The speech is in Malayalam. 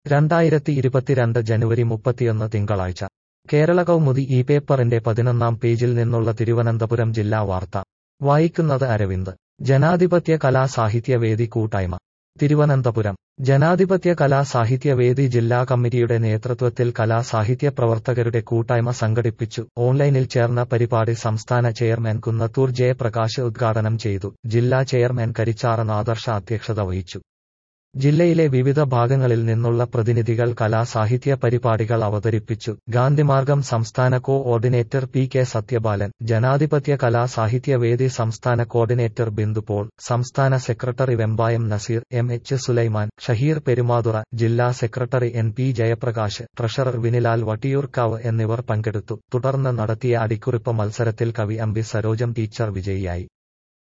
രണ്ടായിരത്തി ഇരുപത്തിരണ്ട് ജനുവരി മുപ്പത്തിയൊന്ന് തിങ്കളാഴ്ച കേരള കൗമുദി ഈ പേപ്പറിന്റെ പതിനൊന്നാം പേജിൽ നിന്നുള്ള തിരുവനന്തപുരം ജില്ലാ വാർത്ത വായിക്കുന്നത് അരവിന്ദ് ജനാധിപത്യ കലാ സാഹിത്യവേദി കൂട്ടായ്മ തിരുവനന്തപുരം ജനാധിപത്യ കലാ സാഹിത്യവേദി ജില്ലാ കമ്മിറ്റിയുടെ നേതൃത്വത്തിൽ കലാ സാഹിത്യ പ്രവർത്തകരുടെ കൂട്ടായ്മ സംഘടിപ്പിച്ചു ഓൺലൈനിൽ ചേർന്ന പരിപാടി സംസ്ഥാന ചെയർമാൻ കുന്നത്തൂർ ജയപ്രകാശ് ഉദ്ഘാടനം ചെയ്തു ജില്ലാ ചെയർമാൻ കരിച്ചാറൻ ആദർശ അധ്യക്ഷത വഹിച്ചു ജില്ലയിലെ വിവിധ ഭാഗങ്ങളിൽ നിന്നുള്ള പ്രതിനിധികൾ കലാ സാഹിത്യ പരിപാടികൾ അവതരിപ്പിച്ചു ഗാന്ധിമാർഗം സംസ്ഥാന coordinator P K Sathyapalan ജനാധിപത്യ കലാ സാഹിത്യവേദി സംസ്ഥാന കോർഡിനേറ്റർ ബിന്ദു പോൾ സംസ്ഥാന secretary Vembayam Naseer M H Sulaiman Shaheer Perumathura ജില്ലാ secretary N P Jayaprakash treasurer Vinilal Vattiyoorkavu എന്നിവർ പങ്കെടുത്തു തുടർന്ന് നടത്തിയ അടിക്കുറിപ്പ് മത്സരത്തിൽ കവി അമ്പി സരോജം ടീച്ചർ വിജയിയായി